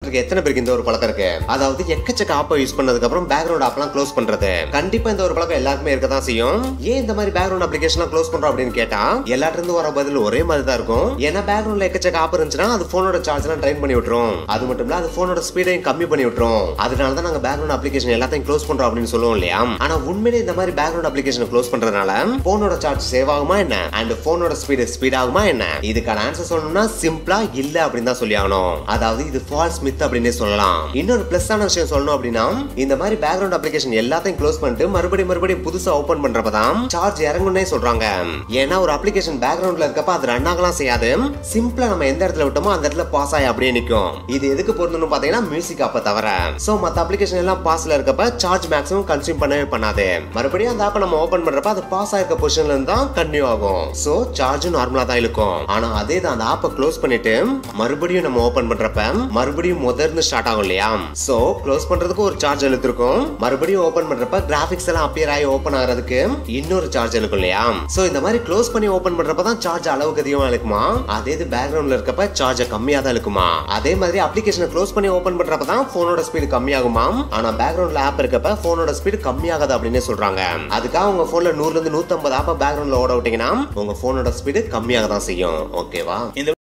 இருக்க எத்தனை பேருக்கு இந்த ஒரு பழக்கம் இருக்கு அதாவது எக்கச்சக்க ஆப்பை யூஸ் பண்ணதுக்கு அப்புறம் பேக்ரவுண்ட் ஆப்லாம் க்ளோஸ் பண்றது கண்டிப்பா இந்த ஒரு பழக்கம் எல்லாருக்குமே இருக்க தான் செய்யும் ஏன் இந்த மாதிரி பேக்ரவுண்ட் அப்ளிகேஷன் க்ளோஸ் பண்றோம் அப்படின்னு கேட்டா எல்லாத்துல இருந்து வர பதில் ஒரே மாதிரி தான் இருக்கும் ஏன்னா பேக்ரவுண்ட்ல எக்கச்சக்க ஆப் இருந்துச்சுன்னா அது போனோட சார்ஜ் எல்லாம் ட்ரைன் பண்ணி விட்டுரும் அது மட்டும் இல்ல அது போனோட ஸ்பீடையும் கம்மி பண்ணி விட்டுரும் அதனால தான் நாங்க பேக்ரவுண்ட் அப்ளிகேஷன் எல்லாத்தையும் க்ளோஸ் பண்றோம் அப்படின்னு சொல்லுவோம் இல்லையா ஆனா உண்மையிலே இந்த மாதிரி பேக்ரவுண்ட் அப்ளிகேஷன் க்ளோஸ் பண்றதுனால போனோட சார்ஜ் சேவ் ஆகுமா என்ன அண்ட் போனோட ஸ்பீடு ஸ்பீட் ஆகுமா என்ன இதுக்கான ஆன்சர் சொல்லணும்னா சிம்பிளா இல்ல அப்படின்னு தான் சொல்லி ஆகணும் அதாவது இது ஃபால்ஸ் மித் அப்படின்னே சொல்லலாம் இன்னொரு பிளஸ் ஆன விஷயம் சொல்லணும் அப்படின்னா இந்த மாதிரி பேக்ரவுண்ட் அப்ளிகேஷன் எல்லாத்தையும் க்ளோஸ் பண்ணிட்டு மறுபடியும் மறுபடியும் புதுசா ஓபன் பண்றப்பதான் சார்ஜ் இறங்கும்னே சொல்றாங்க ஏன்னா ஒரு அப்ளிகேஷன் பேக்ரவுண்ட்ல இருக்கப்ப அது ரன் ஆகலாம் செய்யாது சிம்பிளா நம்ம எந்த இடத்துல விட்டோமோ அந்த இடத்துல பாஸ் ஆகி அப்படியே நிக்கும் இது எதுக்கு பொருந்தணும் பாத்தீங்கன்னா மியூசிக் அப்ப தவிர சோ மத்த அப்ளிகேஷன் எல்லாம் பாஸ்ல இருக்கப்ப சார்ஜ் மேக்ஸிமம் கன்சியூம் பண்ணவே பண்ணாது மறுபடியும் அந்த ஆப்பை நம்ம ஓபன் பண்றப்ப அது பாஸ் ஆயிருக்க பொசிஷன்ல இருந்து தான் கன்டினியூ ஆகும் சோ சார்ஜும் நார்மலா தான் இருக்கும் ஆனா அதே தான் அந்த ஆப்பை க்ளோஸ் பண்ணிட்டு மறுபடியும் நம்ம ஓபன் பண்றப்ப மறுபடியும் முதல்ல ஸ்டார்ட் ஆகும் இல்லையா சோ க்ளோஸ் பண்றதுக்கு ஒரு சார்ஜ் இழுத்துருக்கும் மறுபடியும் ஓபன் பண்றப்ப கிராபிக்ஸ் எல்லாம் அப்பியர் ஆகி ஓபன் ஆகிறதுக்கு இன்னொரு சார்ஜ் இருக்கும் இல்லையா சோ இந்த மாதிரி க்ளோஸ் பண்ணி ஓபன் பண்றப்ப தான் சார்ஜ் அளவுக்கு அதிகமா இருக்குமா அதே இது பேக்ரவுண்ட்ல இருக்கப்ப சார்ஜ் கம்மியா தான் இருக்குமா அதே மாதிரி அப்ளிகேஷனை க்ளோஸ் பண்ணி ஓபன் பண்றப்ப தான் போனோட ஸ்பீடு கம்மியாகுமா ஆனா பேக்ரவுண்ட்ல ஆப் இருக்கப்ப போனோட ஸ்பீடு கம்மியாகாது அப்படின்னு சொல்றாங்க அதுக்காக உங்க போன்ல நூறுல இருந்து நூத்தம்பது ஆப்ப பேக்ரவுண்ட்ல ஓட விட்டீங்கன்னா உங்க போனோட ஸ்பீடு கம்மியாக தான் செய்யும் ஓகேவா இந்த